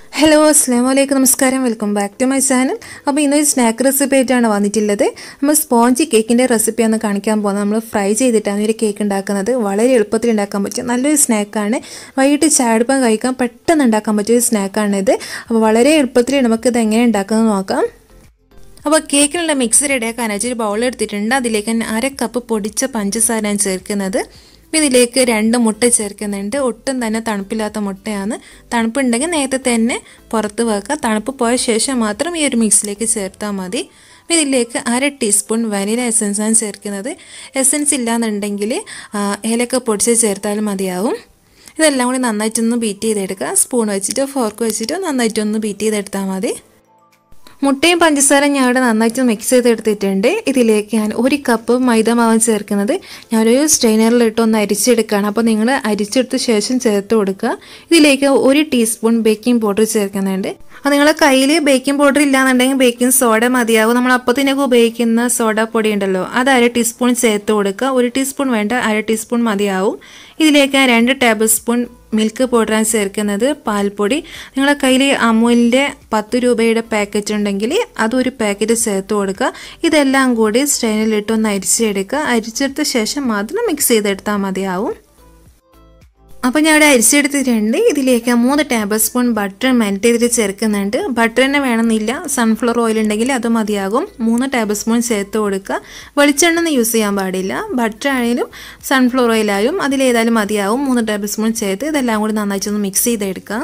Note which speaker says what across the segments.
Speaker 1: hello അസ്സാം വലൈക്കും നമസ്കാരം welcome back to my channel അപ്പോൾ ഇന്നൊരു സ്നാക്ക് റെസിപ്പി ആയിട്ടാണ് വന്നിട്ടുള്ളത് നമ്മൾ സ്പോഞ്ച് കേക്കിൻ്റെ റെസിപ്പിയാണ് കാണിക്കാൻ പോകുന്നത് നമ്മൾ ഫ്രൈ ചെയ്തിട്ടാണ് ഒരു കേക്ക് ഉണ്ടാക്കുന്നത് വളരെ എളുപ്പത്തിൽ ഉണ്ടാക്കാൻ പറ്റും നല്ലൊരു സ്നാക്കാണ് വൈകിട്ട് ചാടുപ്പം കഴിക്കാൻ പെട്ടെന്ന് ഉണ്ടാക്കാൻ പറ്റിയ ഒരു സ്നാക്കാണിത് അപ്പോൾ വളരെ എളുപ്പത്തിൽ നമുക്കിത് എങ്ങനെ ഉണ്ടാക്കുന്നത് നോക്കാം അപ്പോൾ കേക്കിനുള്ള മിക്സ് റെഡിയാക്കാനായിട്ട് ഒരു ബൗൾ എടുത്തിട്ടുണ്ട് അതിലേക്ക് ഞാൻ അര കപ്പ് പൊടിച്ച പഞ്ചസാരയാണ് ചേർക്കുന്നത് ഇതിലേക്ക് രണ്ട് മുട്ട ചേർക്കുന്നുണ്ട് ഒട്ടും തന്നെ തണുപ്പില്ലാത്ത മുട്ടയാണ് തണുപ്പുണ്ടെങ്കിൽ നേരത്തെ തന്നെ പുറത്ത് വെക്കുക തണുപ്പ് പോയ ശേഷം മാത്രം ഈ ഒരു മിക്സിലേക്ക് ചേർത്താൽ മതി ഇതിലേക്ക് അര ടീസ്പൂൺ വനില എസൻസാണ് ചേർക്കുന്നത് എസൻസ് ഇല്ലാന്നുണ്ടെങ്കിൽ ഏലക്ക പൊടിച്ച് ചേർത്താലും മതിയാവും ഇതെല്ലാം കൂടി നന്നായിട്ടൊന്ന് ബീറ്റ് ചെയ്തെടുക്കുക സ്പൂൺ വെച്ചിട്ടോ ഫോർക്ക് വെച്ചിട്ടോ നന്നായിട്ടൊന്ന് ബീറ്റ് ചെയ്തെടുത്താൽ മതി മുട്ടയും പഞ്ചസാരയും ഞാൻ ഇവിടെ നന്നായിട്ട് മിക്സ് ചെയ്തെടുത്തിട്ടുണ്ട് ഇതിലേക്ക് ഞാൻ ഒരു കപ്പ് മൈദ മാവ് ചേർക്കുന്നത് ഞാനൊരു സ്ട്രെയിനറിലിട്ട് ഒന്ന് അരിച്ചെടുക്കുകയാണ് അപ്പോൾ നിങ്ങൾ അരിച്ചെടുത്ത ശേഷം ചേർത്ത് കൊടുക്കുക ഇതിലേക്ക് ഒരു ടീസ്പൂൺ ബേക്കിംഗ് പൗഡർ ചേർക്കുന്നുണ്ട് അപ്പോൾ നിങ്ങളുടെ കയ്യിൽ ബേക്കിംഗ് പൗഡർ ഇല്ലാന്നുണ്ടെങ്കിൽ ബേക്കിംഗ് സോഡ മതിയാവും നമ്മൾ അപ്പത്തിനൊക്കെ ഉപയോഗിക്കുന്ന സോഡ പൊടി ഉണ്ടല്ലോ അത് അര ടീസ്പൂൺ ചേർത്ത് കൊടുക്കുക ഒരു ടീസ്പൂൺ വേണ്ട അര ടീസ്പൂൺ മതിയാവും ഇതിലേക്ക് രണ്ട് ടേബിൾ സ്പൂൺ മിൽക്ക് പൗഡറാണ് ചേർക്കുന്നത് പാൽപ്പൊടി നിങ്ങളുടെ കയ്യിൽ അമൂലിൻ്റെ പത്ത് രൂപയുടെ പാക്കറ്റ് ഉണ്ടെങ്കിൽ അതൊരു പാക്കറ്റ് ചേർത്ത് കൊടുക്കുക ഇതെല്ലാം കൂടി സ്ട്രെയിനിലിട്ടൊന്ന് അരിച്ചെടുക്കുക അരിച്ചെടുത്ത ശേഷം മാത്രം മിക്സ് ചെയ്തെടുത്താൽ മതിയാവും അപ്പോൾ ഞാൻ ഇവിടെ അരിച്ചെടുത്തിട്ടുണ്ട് ഇതിലേക്ക് മൂന്ന് ടേബിൾ സ്പൂൺ ബട്ടർ മെൽറ്റ് ചെയ്തിട്ട് ചേർക്കുന്നുണ്ട് ബട്ടർ തന്നെ വേണമെന്നില്ല സൺഫ്ലവർ ഓയിൽ ഉണ്ടെങ്കിൽ അത് മതിയാകും മൂന്ന് ടേബിൾ സ്പൂൺ ചേർത്ത് കൊടുക്കുക വെളിച്ചെണ്ണ ഒന്നും യൂസ് ചെയ്യാൻ പാടില്ല ബട്ടർ ആണെങ്കിലും സൺഫ്ലവർ ഓയിലായും അതിലേതായാലും മതിയാവും മൂന്ന് ടേബിൾ സ്പൂൺ ചേർത്ത് ഇതെല്ലാം കൂടി നന്നായിട്ടൊന്ന് മിക്സ് ചെയ്തെടുക്കാം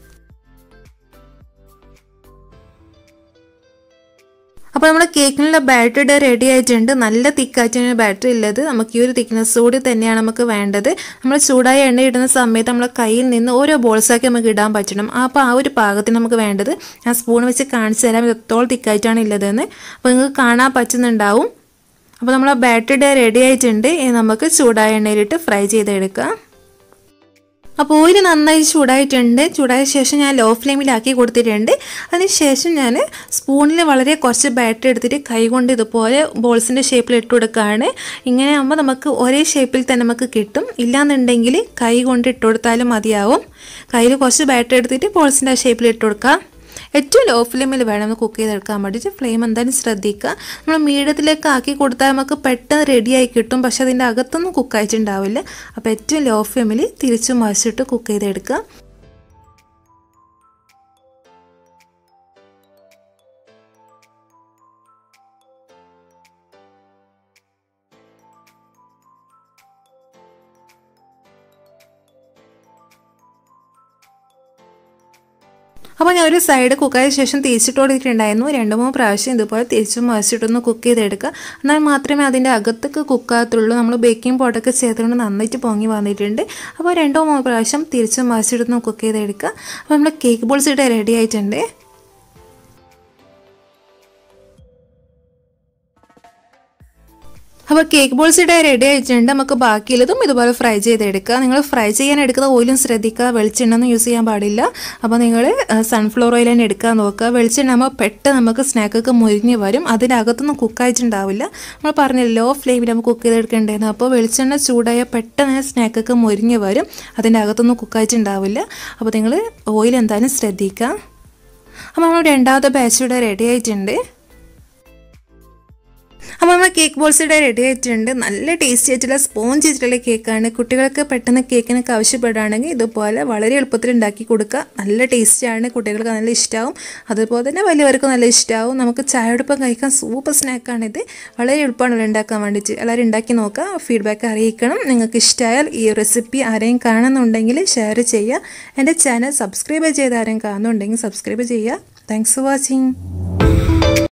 Speaker 1: അപ്പോൾ നമ്മുടെ കേക്കിനുള്ള ബാറ്ററി റെഡി ആയിട്ടുണ്ട് നല്ല തിക്കായിട്ടാണ് ബാറ്ററി ഉള്ളത് നമുക്ക് ഈ ഒരു തിക്നെസ് കൂടി തന്നെയാണ് നമുക്ക് വേണ്ടത് നമ്മൾ ചൂടായ എണ്ണ ഇടുന്ന സമയത്ത് നമ്മളെ കയ്യിൽ നിന്ന് ഓരോ ബോൾസാക്കി നമുക്ക് ഇടാൻ പറ്റണം അപ്പോൾ ആ ഒരു പാകത്തിന് നമുക്ക് വേണ്ടത് ഞാൻ സ്പൂൺ വെച്ച് കാണിച്ചു തരാം എത്രത്തോളം തിക്കായിട്ടാണ് ഉള്ളതെന്ന് അപ്പോൾ നിങ്ങൾക്ക് കാണാൻ പറ്റുന്നുണ്ടാവും അപ്പോൾ നമ്മളെ ബാറ്ററി റെഡി ആയിട്ടുണ്ട് നമുക്ക് ചൂടായ എണ്ണയിലിട്ട് ഫ്രൈ ചെയ്തെടുക്കാം അപ്പോൾ ഓയിൽ നന്നായി ചൂടായിട്ടുണ്ട് ചൂടായ ശേഷം ഞാൻ ലോ ഫ്ലെയിമിലാക്കി കൊടുത്തിട്ടുണ്ട് അതിനുശേഷം ഞാൻ സ്പൂണിൽ വളരെ കുറച്ച് ബാറ്ററി എടുത്തിട്ട് കൈ കൊണ്ട് ഇതുപോലെ ബോൾസിൻ്റെ ഷേപ്പിൽ ഇട്ട് കൊടുക്കുകയാണ് ഇങ്ങനെ ആകുമ്പോൾ നമുക്ക് ഒരേ ഷേപ്പിൽ തന്നെ നമുക്ക് കിട്ടും ഇല്ലാന്നുണ്ടെങ്കിൽ കൈ കൊണ്ട് ഇട്ട് കൊടുത്താലും മതിയാവും കയ്യിൽ കുറച്ച് ബാറ്ററി എടുത്തിട്ട് ബോൾസിൻ്റെ ആ ഷേപ്പിൽ ഇട്ട് കൊടുക്കാം ഏറ്റവും ലോ ഫ്ലെയിമിൽ വേണം കുക്ക് ചെയ്തെടുക്കാൻ വേണ്ടിയിട്ട് ഫ്ലെയിം എന്തായാലും ശ്രദ്ധിക്കുക നമ്മൾ മീഡിയത്തിലേക്ക് ആക്കി കൊടുത്താൽ നമുക്ക് പെട്ടെന്ന് റെഡിയായി കിട്ടും പക്ഷെ അതിൻ്റെ അകത്തൊന്നും കുക്കായിട്ടുണ്ടാവില്ല അപ്പോൾ ഏറ്റവും ലോ ഫ്ലെയിമിൽ തിരിച്ചു മറിച്ചിട്ട് കുക്ക് ചെയ്തെടുക്കുക അപ്പോൾ ഞാൻ ഒരു സൈഡ് കുക്കായ ശേഷം തിരിച്ചിട്ട് കൊടുത്തിട്ടുണ്ടായിരുന്നു രണ്ട് മൂന്ന് പ്രാവശ്യം ഇതുപോലെ തിരിച്ചും മറിച്ചിട്ടൊന്ന് കുക്ക് ചെയ്തെടുക്കുക എന്നാൽ മാത്രമേ അതിൻ്റെ അകത്തൊക്കെ കുക്കാകത്തുള്ളൂ നമ്മൾ ബേക്കിംഗ് പൗഡറൊക്കെ ചേർത്തുകൊണ്ട് നന്നായിട്ട് പൊങ്ങി വന്നിട്ടുണ്ട് അപ്പോൾ രണ്ടോ മൂന്ന് പ്രാവശ്യം തിരിച്ചും മറിച്ചിട്ടൊന്ന് കുക്ക് ചെയ്തെടുക്കുക അപ്പോൾ നമ്മൾ കേക്ക് ബോൾസ് ഇവിടെ റെഡി ആയിട്ടുണ്ട് അപ്പോൾ കേക്ക് ബോൾസ് ഇവിടെ റെഡി ആയിട്ടുണ്ട് നമുക്ക് ബാക്കിയുള്ളതും ഇതുപോലെ ഫ്രൈ ചെയ്തെടുക്കുക നിങ്ങൾ ഫ്രൈ ചെയ്യാൻ എടുക്കുന്ന ഓയിലും ശ്രദ്ധിക്കുക വെളിച്ചെണ്ണ ഒന്നും യൂസ് ചെയ്യാൻ പാടില്ല അപ്പോൾ നിങ്ങൾ സൺഫ്ലവർ ഓയിൽ തന്നെ എടുക്കാൻ നോക്കുക വെളിച്ചെണ്ണ ആകുമ്പോൾ പെട്ടെന്ന് നമുക്ക് സ്നാക്കൊക്കെ മുരിഞ്ഞ് വരും അതിനകത്തൊന്നും കുക്കായിട്ടുണ്ടാവില്ല നമ്മൾ പറഞ്ഞില്ല ലോ ഫ്ലെയിമിൽ നമുക്ക് കുക്ക് ചെയ്തെടുക്കേണ്ടതെന്ന് അപ്പോൾ വെളിച്ചെണ്ണ ചൂടായ പെട്ടെന്ന് സ്നാക്കൊക്കെ മുരിഞ്ഞ് വരും അതിൻ്റെ അകത്തൊന്നും കുക്കായിട്ടുണ്ടാവില്ല അപ്പോൾ നിങ്ങൾ ഓയിൽ എന്തായാലും ശ്രദ്ധിക്കുക അപ്പോൾ നമ്മൾ രണ്ടാമത്തെ ബാച്ച് ഇവിടെ റെഡി ആയിട്ടുണ്ട് അപ്പോൾ നമ്മൾ കേക്ക് ബോൾസ് ഇവിടെ റെഡി ആയിട്ടുണ്ട് നല്ല ടേസ്റ്റി ആയിട്ടുള്ള സ്പോഞ്ച് ചെയ്തിട്ടുള്ള കേക്കാണ് കുട്ടികൾക്ക് പെട്ടെന്ന് കേക്കിനൊക്കെ ആവശ്യപ്പെടുകയാണെങ്കിൽ ഇതുപോലെ വളരെ എളുപ്പത്തിൽ ഉണ്ടാക്കി കൊടുക്കുക നല്ല ടേസ്റ്റിയാണ് കുട്ടികൾക്ക് നല്ല ഇഷ്ടമാവും അതുപോലെ തന്നെ വലിയവർക്ക് നല്ല ഇഷ്ടമാവും നമുക്ക് ചായയോടൊപ്പം കഴിക്കാൻ സൂപ്പർ സ്നാക്കാണിത് വളരെ എളുപ്പമാണ് ഉണ്ടാക്കാൻ വേണ്ടിയിട്ട് എല്ലാവരും ഉണ്ടാക്കി നോക്കുക ഫീഡ്ബാക്ക് അറിയിക്കണം നിങ്ങൾക്ക് ഇഷ്ടമായാൽ ഈ റെസിപ്പി ആരെയും കാണുന്നുണ്ടെങ്കിൽ ഷെയർ ചെയ്യുക എൻ്റെ ചാനൽ സബ്സ്ക്രൈബ് ചെയ്ത് ആരെയും കാണുന്നുണ്ടെങ്കിൽ സബ്സ്ക്രൈബ് ചെയ്യുക താങ്ക്സ് ഫോർ വാച്ചിങ്